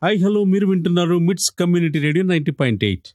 hi hello మీరు వింటున్నారు MITS community radio ninety point eight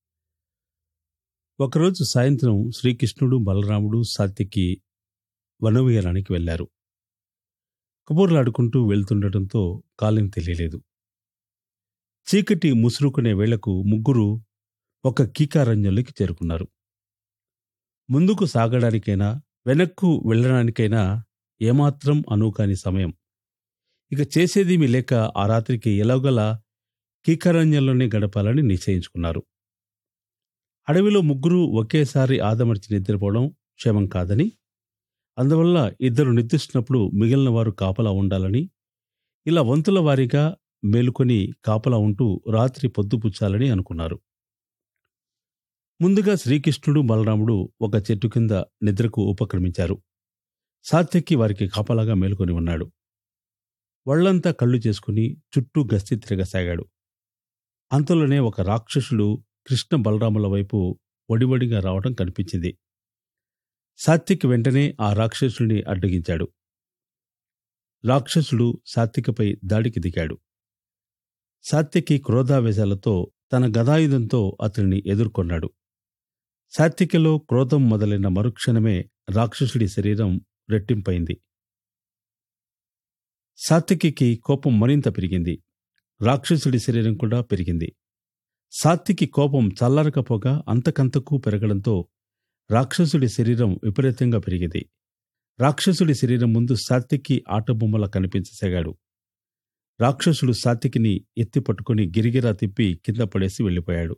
ఒకరోజు సాయంత్రం శ్రీకృష్ణుడు బలరాముడు సాత్యకి వనవిహారానికి వెళ్లారు కబూర్లాడుకుంటూ వెళ్తుండటంతో కాలం తెలియలేదు చీకటి ముసురుకునే వేళకు ముగ్గురు ఒక కీకారణ్యంలోకి చేరుకున్నారు ముందుకు సాగడానికైనా వెనక్కు వెళ్ళడానికైనా ఏమాత్రం అనుకాని సమయం ఇక చేసేదేమీ లేక ఆ రాత్రికి ఎలాగోలా కీకారణ్యంలోనే గడపాలని నిశ్చయించుకున్నారు అడవిలో ముగ్గురు ఒకేసారి ఆదమర్చి నిద్రపోవడం క్షేమం కాదని అందువల్ల ఇద్దరు నిద్రిస్తున్నప్పుడు మిగిలిన వారు కాపలా ఉండాలని ఇలా వంతుల వారీగా మేలుకొని కాపలా ఉంటూ రాత్రి పొద్దుపుచ్చాలని అనుకున్నారు ముందుగా శ్రీకృష్ణుడు బలరాముడు ఒక చెట్టు కింద నిద్రకు ఉపక్రమించారు సాత్యకి వారికి కాపలాగా మేలుకొని ఉన్నాడు వళ్లంతా కళ్ళు చేసుకుని చుట్టూ గస్తీ తిరగసాగాడు అంతలోనే ఒక రాక్షసుడు కృష్ణ బలరాముల వైపు ఒడివడిగా రావడం కనిపించింది సాత్విక్ వెంటనే ఆ రాక్షసుడిని అడ్డగించాడు రాక్షసుడు సాత్వికపై దాడికి దిగాడు సాత్వికి క్రోధావేశాలతో తన గదాయుధంతో అతనిని ఎదుర్కొన్నాడు సాత్వికలో క్రోధం మొదలైన మరుక్షణమే రాక్షసుడి శరీరం రెట్టింపైంది సాత్వికి కోపం మరింత పెరిగింది రాక్షసుడి శరీరం కూడా పెరిగింది సాత్వికి కోపం చల్లారకపోగా అంతకంతకు పెరగడంతో రాక్షసుడి శరీరం విపరీతంగా పెరిగింది రాక్షసుడి శరీరం ముందు సాత్వికి ఆటబొమ్మలా కనిపించసాగాడు రాక్షసుడు సాత్వికిని ఎత్తి పట్టుకుని గిరిగిరా తిప్పి కింద పడేసి వెళ్ళిపోయాడు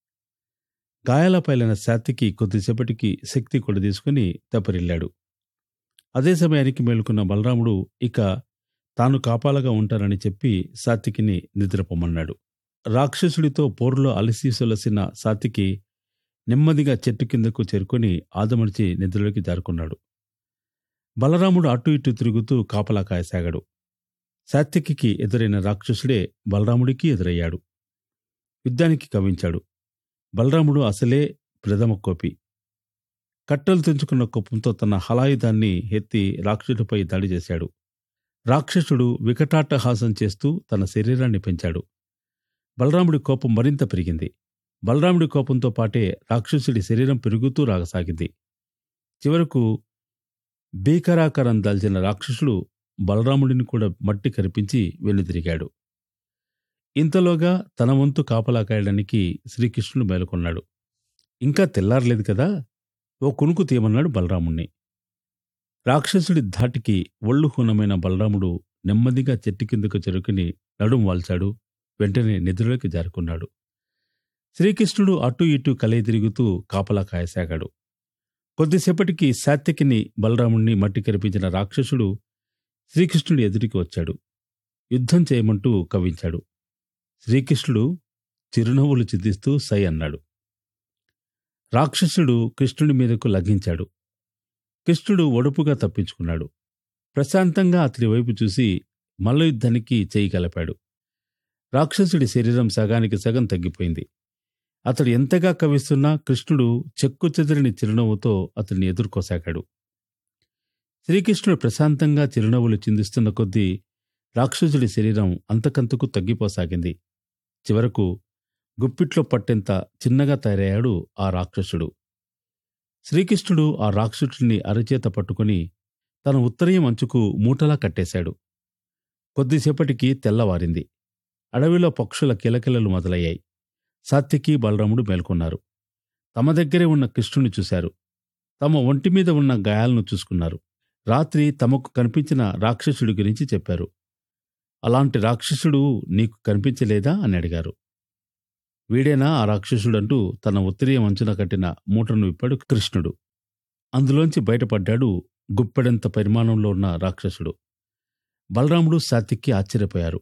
గాయాలపైలైన సాత్వికి కొద్దిసేపటికి శక్తి కూడా తీసుకుని తప్పరిల్లాడు అదే సమయానికి మేలుకున్న బలరాముడు ఇక తాను కాపాలగా ఉంటానని చెప్పి సాత్వికిని నిద్రపోమన్నాడు రాక్షసుడితో పోరులో అలసి సొలసిన సాత్వికి నెమ్మదిగా చెట్టు కిందకు చేరుకుని ఆదమర్చి నిద్రలోకి జారుకున్నాడు బలరాముడు అటు ఇటు తిరుగుతూ కాపలా కాయసాగాడు సాత్వికి ఎదురైన రాక్షసుడే బలరాముడికి ఎదురయ్యాడు యుద్ధానికి కవించాడు బలరాముడు అసలే ప్రథమ కోపి కట్టలు తెంచుకున్న కోపంతో తన హలాయుధాన్ని ఎత్తి రాక్షసుడిపై దాడి చేశాడు రాక్షసుడు వికటాట్టహాసం చేస్తూ తన శరీరాన్ని పెంచాడు బలరాముడి కోపం మరింత పెరిగింది బలరాముడి కోపంతో పాటే రాక్షసుడి శరీరం పెరుగుతూ రాగసాగింది చివరకు భీకరాకారం దాల్చిన రాక్షసుడు బలరాముడిని కూడా మట్టి కరిపించి వెనుదిరిగాడు ఇంతలోగా తన వంతు కాపలా కాయడానికి శ్రీకృష్ణుడు మేలుకొన్నాడు ఇంకా తెల్లారలేదు కదా ఓ కునుకు తీయమన్నాడు బలరాముణ్ణి రాక్షసుడి ధాటికి ఒళ్ళు హూనమైన బలరాముడు నెమ్మదిగా చెట్టు కిందకు చెరుకుని నడుం వాల్చాడు వెంటనే నిద్రలోకి జారుకున్నాడు శ్రీకృష్ణుడు అటు ఇటు కలయి తిరుగుతూ కాపలా కాయసాగాడు కొద్దిసేపటికి సాత్యకిని బలరాముణ్ణి మట్టి కరిపించిన రాక్షసుడు శ్రీకృష్ణుడి ఎదుటికి వచ్చాడు యుద్ధం చేయమంటూ కవించాడు శ్రీకృష్ణుడు చిరునవ్వులు చిందిస్తూ సై అన్నాడు రాక్షసుడు కృష్ణుడి మీదకు లఘించాడు కృష్ణుడు ఒడుపుగా తప్పించుకున్నాడు ప్రశాంతంగా అతడి వైపు చూసి మల్ల యుద్ధానికి చేయి కలపాడు రాక్షసుడి శరీరం సగానికి సగం తగ్గిపోయింది అతడు ఎంతగా కవిస్తున్నా కృష్ణుడు చెక్కు చెదిరిని చిరునవ్వుతో అతన్ని ఎదుర్కోసాగాడు శ్రీకృష్ణుడు ప్రశాంతంగా చిరునవ్వులు చిందిస్తున్న కొద్దీ రాక్షసుడి శరీరం అంతకంతకు తగ్గిపోసాగింది చివరకు గుప్పిట్లో పట్టెంత చిన్నగా తయారయ్యాడు ఆ రాక్షసుడు శ్రీకృష్ణుడు ఆ రాక్షసుడిని అరచేత పట్టుకుని తన ఉత్తరీయం అంచుకు మూటలా కట్టేశాడు కొద్దిసేపటికి తెల్లవారింది అడవిలో పక్షుల కిలకిలలు మొదలయ్యాయి సాత్యకి బలరాముడు మేల్కొన్నారు తమ దగ్గరే ఉన్న కృష్ణుని చూశారు తమ ఒంటి మీద ఉన్న గాయాలను చూసుకున్నారు రాత్రి తమకు కనిపించిన రాక్షసుడి గురించి చెప్పారు అలాంటి రాక్షసుడు నీకు కనిపించలేదా అని అడిగారు వీడేనా ఆ రాక్షసుడంటూ తన ఉత్తరీయం అంచున కట్టిన మూటను విప్పాడు కృష్ణుడు అందులోంచి బయటపడ్డాడు గుప్పెడంత పరిమాణంలో ఉన్న రాక్షసుడు బలరాముడు సాత్విక్కి ఆశ్చర్యపోయారు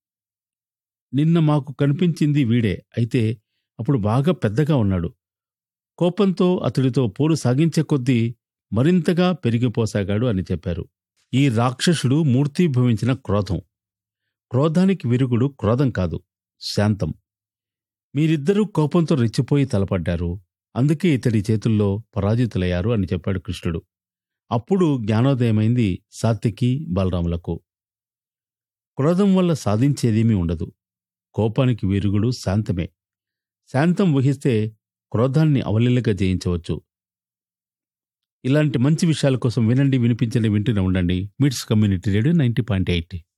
నిన్న మాకు కనిపించింది వీడే అయితే అప్పుడు బాగా పెద్దగా ఉన్నాడు కోపంతో అతడితో పోరు సాగించే కొద్దీ మరింతగా పెరిగిపోసాగాడు అని చెప్పారు ఈ రాక్షసుడు మూర్తీభవించిన క్రోధం క్రోధానికి విరుగుడు క్రోధం కాదు శాంతం మీరిద్దరూ కోపంతో రెచ్చిపోయి తలపడ్డారు అందుకే ఇతడి చేతుల్లో పరాజితులయ్యారు అని చెప్పాడు కృష్ణుడు అప్పుడు జ్ఞానోదయమైంది సాత్వికి బలరాములకు క్రోధం వల్ల సాధించేదేమీ ఉండదు కోపానికి విరుగుడు శాంతమే శాంతం వహిస్తే క్రోధాన్ని అవలీలగా జయించవచ్చు ఇలాంటి మంచి విషయాల కోసం వినండి వినిపించండి వింటూనే ఉండండి MITS community radio ninety point eight